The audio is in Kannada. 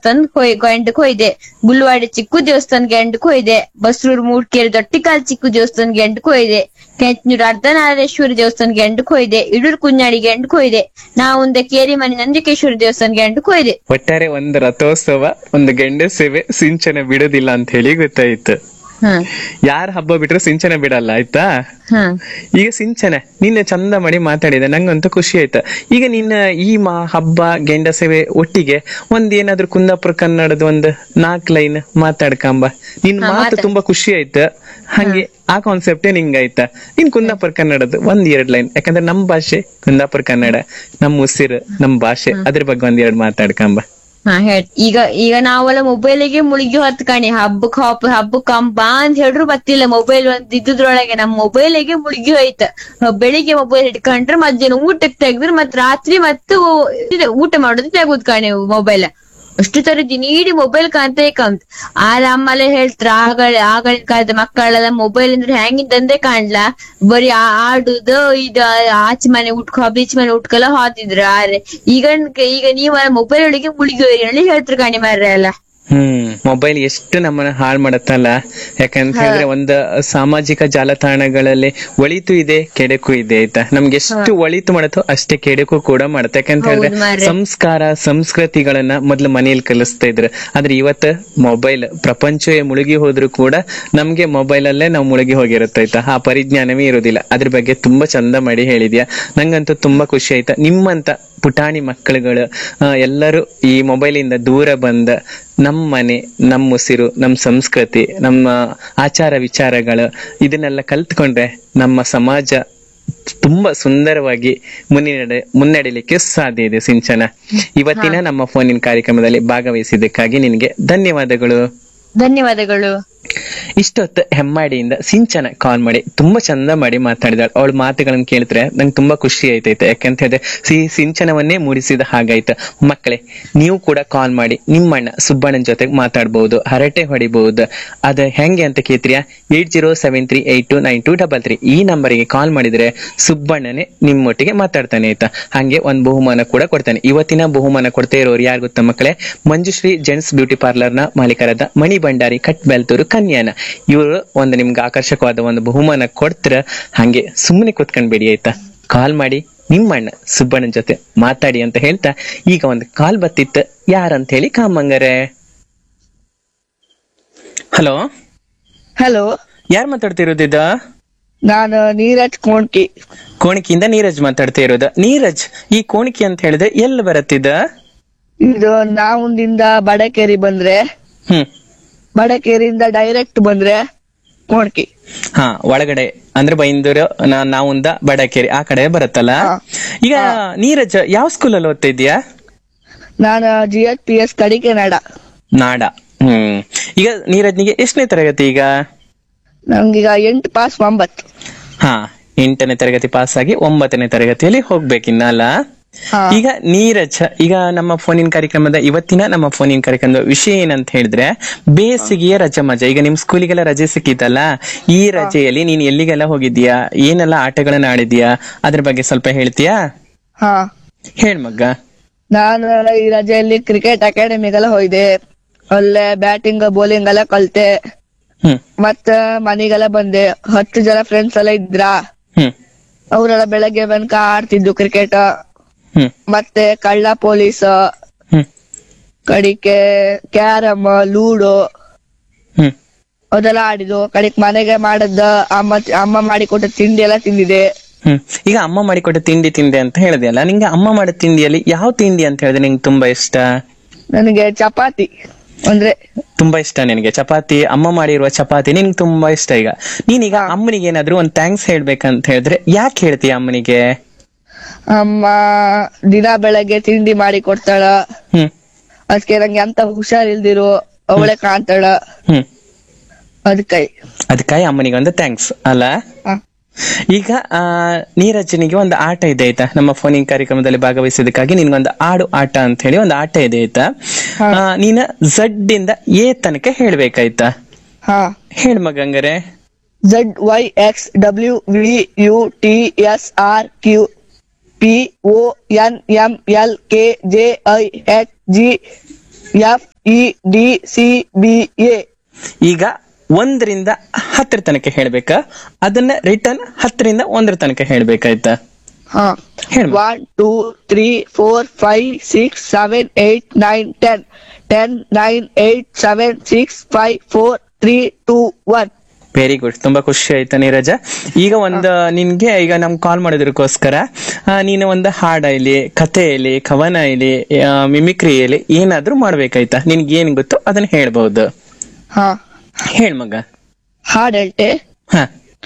ದೇವಸ್ಥಾನ ಹೋಯ್ ಗಂಡಕ್ ಹೋಯ್ದೆ ಗುಲ್ವಾಡಿ ಚಿಕ್ಕು ದೇವಸ್ಥಾನ್ಗೆ ಎಂಡಕ್ ಹೋಯ್ದೆ ಬಸ್ರೂರ್ ಮೂಡ್ಕೇರಿ ದೊಟ್ಟಿಕಾಲ್ ಚಿಕ್ಕು ದೇವಸ್ಥಾನ್ಗೆ ಎಂಡಕ್ ಹೋಯ್ದೆ ಕೆಂಚನೂರು ಅರ್ಧನಾರೇಶ್ವರಿ ದೇವಸ್ಥಾನ್ಗೆ ಎಂಡಕ್ ಹೋಯ್ದೆ ಇಡೂರ್ ಕುഞ്ഞാಡಿಗೆ ಎಂಡಕ್ ಹೋಯ್ದೆ ನಾವುಂದೆ ಕೇರಿ ಮನೆ ನಂಜಕೇಶ್ವರಿ ದೇವಸ್ಥಾನ್ಗೆ ಎಂಡಕ್ ಹೋಯ್ದೆ ಒಟ್ಟಾರೆ ಒಂದು ರಥೋತ್ಸವ ಒಂದು ಗಂಡ ಸೇವೆ ಸಿಂಚನ ಬಿಡೋದಿಲ್ಲ ಅಂತ ಹೇಳಿ ಗೊತ್ತಾಯ್ತು ಹ್ಮ್ ಯಾರ ಹಬ್ಬ ಬಿಟ್ರೆ ಸಿಂಚನ ಬಿಡಲ್ಲ ಆಯ್ತಾ ಹ್ಮ್ ಈಗ ಸಿಂಚನ ನಿನ್ನೆ ಚಂದ ಮಾಡಿ ಮಾತಾಡಿದೆ ನಂಗಂತೂ ಖುಷಿ ಆಯ್ತು ಈಗ ನಿನ್ನ ಈ ಮಾ ಹಬ್ಬ ಗೆಂಡ ಸೇವೆ ಒಟ್ಟಿಗೆ ಒಂದ್ ಏನಾದ್ರು ಕುಂದಾಪುರ ಕನ್ನಡದ ಒಂದ್ ನಾಲ್ಕ್ ಲೈನ್ ಮಾತಾಡ್ಕಂಬ ನಿನ್ ಹಾ, ಮಾತು ಮಾತಾಡ್- ತುಂಬಾ ಖುಷಿ ಆಯ್ತು ಹಂಗೆ ಆ ಕಾನ್ಸೆಪ್ಟೇ ನಿಂಗ್ ಆಯ್ತಾ ನಿನ್ ಕುಂದಾಪುರ ಕನ್ನಡದ ಒಂದ್ ಎರಡ್ ಲೈನ್ ಯಾಕಂದ್ರೆ ನಮ್ ಭಾಷೆ ಕುಂದಾಪುರ ಕನ್ನಡ ನಮ್ ಉಸಿರು ನಮ್ ಭಾಷೆ ಅದ್ರ ಬಗ್ಗೆ ಒಂದ್ ಎರಡ್ ಮಾತಾಡ್ಕಂಬ ಹಾ ಹೇಳ್ ಈಗ ಈಗ ನಾವೆಲ್ಲ ಮೊಬೈಲಿಗೆ ಮುಳುಗಿ ಹೊತ್ ಕಣಿ ಹಬ್ಬಕ್ ಹಬ್ಬ ಹಬ್ಬಕ್ ಹಬ್ಬ ಅಂತ ಹೇಳ್ರು ಗೊತ್ತಿಲ್ಲ ಮೊಬೈಲ್ ಒಂದ್ ಇದ್ದಿದ್ರೊಳಗೆ ನಮ್ ಮೊಬೈಲಿಗೆ ಮುಳುಗಿ ಹೋಯ್ತ ಬೆಳಿಗ್ಗೆ ಮೊಬೈಲ್ ಇಟ್ಕೊಂಡ್ರೆ ಮಧ್ಯಾಹ್ನ ಊಟಕ್ ತೆಗ್ದ್ರೆ ಮತ್ ರಾತ್ರಿ ಮತ್ತು ಇದು ಊಟ ಮಾಡೋದು ತೆಗುದ್ ಕಣಿ ಮೊಬೈಲ್ ಅಷ್ಟು ತರ ದಿನೀಡಿ ಮೊಬೈಲ್ ಕಾಂತೇ ಕಾಂತ ಆಗ ಅಮ್ಮಲೆ ಹೇಳ್ತಾರ ಆಗಳ ಆಗಳಿನ ಕಾಲದ ಮಕ್ಕಳೆಲ್ಲ ಮೊಬೈಲ್ ಅಂದ್ರೆ ಹೆಂಗಿದ್ದಂದೆ ಕಾಣ್ಲಾ ಬರೀ ಆ- ಆಡುದು ಇದು ಆಚೆ ಮನೆ ಉಟ್ಕೊ ಬೀಚ್ ಮನೆ ಉಟ್ಕೊಲ್ಲ ಹೋತಿದ್ರು ಆರೆ ಈಗ ಈಗ ನೀವ ಮೊಬೈಲ್ ಒಳಗೆ ಮುಳುಗಿ ಹೇಳಿ ಹೇಳ್ತಾರೆ ಕಾಣಿ ಮಾರ್ರೆ ಎಲ್ಲ ಹ್ಮ್ ಮೊಬೈಲ್ ಎಷ್ಟು ನಮ್ಮನ್ನ ಹಾಳ್ ಮಾಡತ್ತಲ್ಲ ಯಾಕಂತ ಹೇಳಿದ್ರೆ ಒಂದು ಸಾಮಾಜಿಕ ಜಾಲತಾಣಗಳಲ್ಲಿ ಒಳಿತು ಇದೆ ಕೆಡಕು ಇದೆ ಆಯ್ತಾ ನಮ್ಗೆ ಎಷ್ಟು ಒಳಿತು ಮಾಡತ್ತೋ ಅಷ್ಟೇ ಕೆಡಕು ಕೂಡ ಮಾಡತ್ತೆ ಯಾಕಂತ ಹೇಳಿದ್ರೆ ಹೌದು ಮಾರ್ರೆ. ಸಂಸ್ಕಾರ ಸಂಸ್ಕೃತಿಗಳನ್ನ ಮೊದ್ಲು ಮನೆಯಲ್ಲಿ ಕಲಿಸ್ತಾ ಇದ್ರು ಆದ್ರೆ ಇವತ್ತು ಮೊಬೈಲ್ ಪ್ರಪಂಚವೇ ಮುಳುಗಿ ಹೋದ್ರು ಕೂಡ ನಮ್ಗೆ ಮೊಬೈಲ್ ಅಲ್ಲೇ ನಾವು ಮುಳುಗಿ ಹೋಗಿರುತ್ತೆ ಆಯ್ತಾ ಆ ಪರಿಜ್ಞಾನವೇ ಇರೋದಿಲ್ಲ ಅದ್ರ ಬಗ್ಗೆ ತುಂಬಾ ಚಂದ ಮಾಡಿ ಹೇಳಿದ್ಯಾ ನಂಗಂತೂ ತುಂಬಾ ಖುಷಿ ಆಯ್ತಾ ನಿಮ್ಮಂತ ಪುಟಾಣಿ ಮಕ್ಕಳುಗಳು ಆ, ಎಲ್ಲರೂ ಈ ಮೊಬೈಲ್ ಇಂದ ದೂರ ಬಂದ ನಮ್ಮ ಮನೆ ನಮ್ಮ ಉಸಿರು ನಮ್ಮ ಸಂಸ್ಕೃತಿ ನಮ್ಮ ಆಚಾರ ವಿಚಾರಗಳು ಇದನ್ನೆಲ್ಲ ಕಲ್ತ್ಕೊಂಡ್ರೆ ನಮ್ಮ ಸಮಾಜ ತುಂಬಾ ಸುಂದರವಾಗಿ ಮುನ್ನಡೆ ಮುನ್ನಡೆಯಲಿಕ್ಕೆ ಸಾಧ್ಯ ಇದೆ ಸಿಂಚನ ಇವತ್ತಿನ ನಮ್ಮ ಫೋನಿನ ಕಾರ್ಯಕ್ರಮದಲ್ಲಿ ಭಾಗವಹಿಸಿದ್ದಕ್ಕಾಗಿ ನಿನಗೆ ಧನ್ಯವಾದಗಳು ಧನ್ಯವಾದಗಳು ಇಷ್ಟೊತ್ತು ಹೆಮ್ಮಾಡಿಯಿಂದ ಸಿಂಚನ ಕಾಲ್ ಮಾಡಿ ತುಂಬಾ ಚಂದ ಮಾಡಿ ಮಾತಾಡಿದಾಳೆ ಅವಳ ಮಾತುಗಳನ್ನ ಕೇಳಿದ್ರೆ ನಂಗೆ ತುಂಬಾ ಖುಷಿ ಆಯ್ತೈತೆ ಯಾಕಂತ ಹೇಳಿದ್ರೆ ಸಿ ಸಿಂಚನವನ್ನೇ ಮೂಡಿಸಿದ ಹಾಗಾಯ್ತು ಮಕ್ಕಳೇ ನೀವು ಕೂಡ ಕಾಲ್ ಮಾಡಿ ನಿಮ್ಮಣ್ಣ ಸುಬ್ಬಣ್ಣನ ಜೊತೆಗೆ ಮಾತಾಡ್ಬಹುದು ಹರಟೆ ಹೊಡಿಬಹುದು ಅದ ಹೆಂಗೆ ಅಂತ ಕೇಳ್ತೀರಾ eight zero seven three eight two nine two double three ಈ ನಂಬರಿಗೆ ಕಾಲ್ ಮಾಡಿದ್ರೆ ಸುಬ್ಬಣ್ಣನೇ ನಿಮ್ಮೊಟ್ಟಿಗೆ ಮಾತಾಡ್ತಾನೆ ಆಯ್ತಾ ಹಂಗೆ ಒಂದ್ ಬಹುಮಾನ ಕೂಡ ಕೊಡ್ತಾನೆ ಇವತ್ತಿನ ಬಹುಮಾನ ಕೊಡ್ತಾ ಇರೋರು ಯಾರು ಗೊತ್ತಾ ಮಕ್ಕಳೇ ಮಂಜುಶ್ರೀ ಜೆಂಟ್ಸ್ ಬ್ಯೂಟಿ ಪಾರ್ಲರ್ ನ ಮಾಲೀಕರಾದ ಮಣಿ ಭಂಡಾರಿ ಕಟ್ ಬೆಲ್ತೂರು ಕನ್ಯಾನ ಇವರು ಒಂದು ನಿಮ್ಗೆ ಆಕರ್ಷಕವಾದ ಒಂದು ಬಹುಮಾನ ಕೊಡ್ತೀರ ಹಂಗೆ ಸುಮ್ಮನೆ ಕೂತ್ಕೊಂಡ್ಬೇಡಿ ಆಯ್ತಾ ಕಾಲ್ ಮಾಡಿ ನಿಮ್ಮಣ್ಣ ಸುಬ್ಬಣ್ಣನ ಜೊತೆ ಮಾತಾಡಿ ಅಂತ ಹೇಳ್ತಾ ಈಗ ಒಂದು ಕಾಲ್ ಬತ್ತಿತ್ತು ಯಾರಂತ ಹೇಳಿ ಕಾಮಂಗರೆ ಹಲೋ ಹಲೋ ಯಾರು ಮಾತಾಡ್ತಿರೋದಿದ ನಾನು ನೀರಜ್ ಕೋಣ್ಕಿ ಕೋಣಿಕಿಯಿಂದ ನೀರಜ್ ಮಾತಾಡ್ತಾ ಇರೋದು ನೀರಜ್ ಈ ಕೋಣಿಕೆ ಅಂತ ಹೇಳಿದ್ರೆ ಎಲ್ಲಿ ಬರತ್ತಿದ ಇದು ನಾವುಂದಿಂದ ಬಡಕೇರಿ ಬಂದ್ರೆ ಹ್ಮ್ ಬಡಕೇರಿಯಿಂದ ಡೈರೆಕ್ಟ್ ಬಂದ್ರೆ ಕೋಣ್ಕಿ ಹಾ ಒಳಗಡೆ ಅಂದ್ರೆ ಬೈಂದೂರು ನಾ- ನಾವುಂದ ಬಡಕೇರಿ ಆ ಕಡೆ ಬರುತ್ತಲ್ಲ ಹಾ. ಈಗ ನೀರಜ್ ಯಾವ ಸ್ಕೂಲಲ್ಲಿ ಓದ್ತಾ ಇದೀಯಾ ನಾನು ಜಿ ಎಚ್ ಪಿ ಎಸ್ ಕಡಿಕೆ ನಾಡ ನಾಡ ಹ್ಮ್ ಈಗ ನೀರಜ್ನಿಗೆ ಎಷ್ಟನೇ ತರಗತಿ ಈಗ ನಂಗೀಗ ಎಂಟು ಪಾಸ್ ಒಂಬತ್ತು ಹಾ ಎಂಟನೇ ತರಗತಿ ಪಾಸ್ ಆಗಿ ಒಂಬತ್ತನೇ ತರಗತಿಯಲ್ಲಿ ಹೋಗ್ಬೇಕಿನ್ನ ಅಲ್ಲ ಹಾ. ಈಗ ನೀರಜ್ ಈಗ ನಮ್ಮ ಫೋನಿನ ಕಾರ್ಯಕ್ರಮದ ಇವತ್ತಿನ ನಮ್ಮ ಫೋನಿನ ಕಾರ್ಯಕ್ರಮದ ವಿಷಯ ಏನಂತ ಹೇಳಿದ್ರೆ ಬೇಸಿಗೆಯ ರಜೆ ಮಜಾ ಈಗ ನಿಮ್ ಸ್ಕೂಲಿಗೆಲ್ಲ ರಜೆ ಸಿಕ್ಕಿತಲ್ಲ ಈ ರಜೆಯಲ್ಲಿ ನೀನ್ ಎಲ್ಲಿಗೆಲ್ಲ ಹೋಗಿದ್ಯಾ ಏನೆಲ್ಲ ಆಟಗಳನ್ನ ಆಡಿದ್ಯಾ ಅದ್ರ ಬಗ್ಗೆ ಸ್ವಲ್ಪ ಹೇಳ್ತೀಯಾ ಹಾ ಹೇಳ್ ಮಗ್ಗ ನಾನು ಈ ರಜೆಯಲ್ಲಿ ಕ್ರಿಕೆಟ್ ಅಕಾಡೆಮಿಗೆಲ್ಲ ಹೋಯ್ದೆ ಅಲ್ಲೇ ಬ್ಯಾಟಿಂಗ್ ಬೌಲಿಂಗ್ ಎಲ್ಲ ಕಲ್ತೆ ಹ್ಮ್ ಮತ್ತ ಮನೆಗೆಲ್ಲ ಬಂದೆ ಹತ್ತು ಜನ ಫ್ರೆಂಡ್ಸ್ ಎಲ್ಲ ಇದ್ರ ಹ್ಮ್ ಅವರೆಲ್ಲ ಬೆಳಗ್ಗೆ ಬಂದ್ಕ ಆಡ್ತಿದ್ದು ಕ್ರಿಕೆಟ್ ಹ್ಮ್ ಮತ್ತೆ ಕಳ್ಳ ಪೊಲೀಸ್ ಹ್ಮ್ ಕಡಿಕೆ ಕ್ಯಾರಮ್ ಲೂಡೋ ಹ್ಮ್ ಅದೆಲ್ಲ ಆಡಿದ್ದು ಕಡಿಕ್ ಮನೆಗೆ ಮಾಡದ ಅಮ್ಮ ಅಮ್ಮ ಮಾಡಿ ಕೊಟ್ಟ ತಿಂಡಿ ಎಲ್ಲ ತಿಂದಿದೆ ಹ್ಮ್ ಈಗ ಅಮ್ಮ ಮಾಡಿಕೊಟ್ಟ ತಿಂಡಿ ತಿಂದೆ ಅಂತ ಹೇಳಿದೆ ಅಲ್ಲ ನಿಂಗೆ ಅಮ್ಮ ಮಾಡೋ ತಿಂಡಿಯಲ್ಲಿ ಯಾವ ತಿಂಡಿ ಅಂತ ಹೇಳಿದ್ರೆ ನಿಂಗೆ ತುಂಬಾ ಇಷ್ಟ ನನಗೆ ಚಪಾತಿ ಅಂದ್ರೆ ತುಂಬಾ ಇಷ್ಟ ನಿನಗೆ ಚಪಾತಿ ಅಮ್ಮ ಮಾಡಿರುವ ಚಪಾತಿ ನಿನ್ಗೆ ತುಂಬಾ ಇಷ್ಟ ಈಗ ನೀನೀಗ ಅಮ್ಮನಿಗೆ ಏನಾದ್ರು ಒಂದ್ ಥ್ಯಾಂಕ್ಸ್ ಹೇಳ್ಬೇಕಂತ ಹೇಳಿದ್ರೆ ಯಾಕೆ ಹೇಳ್ತೀಯ ಅಮ್ಮನಿಗೆ ಅಮ್ಮ ದಿನ ಬೆಳಗ್ಗೆ ತಿಂಡಿ ಮಾಡಿ ಕೊಡ್ತಾಳ ಹ್ಮ್ ಅದಕ್ಕೆ ನಂಗೆ ಅಂತ ಹುಷಾರಿಲ್ದಿರು ಅವಳೆ ಕಾಣ್ತಾಳ ಹ್ಮ್ ಅದಕ್ಕೈ ಅದಕ್ಕಾಗಿ ಅಮ್ಮನಿಗೆ ಒಂದು ಥ್ಯಾಂಕ್ಸ್ ಅಲ್ಲ ಈಗ ಆ ನೀರಜನಿಗೆ ಒಂದು ಆಟ ಇದೆ ಆಯ್ತಾ ನಮ್ಮ ಫೋನಿಂಗ್ ಕಾರ್ಯಕ್ರಮದಲ್ಲಿ ಭಾಗವಹಿಸಿದಕ್ಕಾಗಿ ನಿನ್ಗೊಂದು ಆಡು ಆಟ ಅಂತ ಹೇಳಿ ಒಂದು ಆಟ ಇದೆ ಆಯ್ತಾ ಆ, ನೀನ ಝಡ್ ಇಂದ ಎ ತನಕ ಹೇಳ್ಬೇಕಾಯ್ತಾ ಹಾ ಹೇಳ್ ಮಗಂಗರೆ Z Y X W V U T S R Q P O N M L K J I H G F E D C B A ಈಗ ಒಂದರಿಂದ ಹತ್ತರ ತನಕ ಹೇಳ್ಬೇಕಾ ಅದನ್ನ ರಿಟರ್ನ್ ಹತ್ತರಿಂದ ಒಂದರ ತನಕ ಹೇಳ್ಬೇಕಾಯ್ತಾ ಹಾ ಹೇಳ್ಮ one two three four five six seven eight nine ten ten nine eight seven six five four three two one very good ತುಂಬಾ ಖುಷಿ ಆಯ್ತಾ ನೀರಜ ಈಗ ಒಂದು ನಿನ್ಗೆ ಈಗ ನಮ್ ಕಾಲ್ ಮಾಡೋದಕ್ಕೋಸ್ಕರ ಆ, ನೀನು ಒಂದು ಹಾಡ ಇಲ್ಲಿ ಕಥೆ ಇಲ್ಲಿ ಕವನ ಇಲ್ಲಿ ಮಿಮಿಕ್ರಿ ಇಲ್ಲಿ ಏನಾದ್ರೂ ಮಾಡ್ಬೇಕಾಯ್ತಾ ನಿನ್ಗೆ ಏನ್ ಗೊತ್ತೋ ಅದನ್ನ ಹೇಳ್ಬಹುದು ಹಾ ಹೇಳ್ ಮಗ ಹಾಡ್ ಹೇಳ್ತೆ ಹ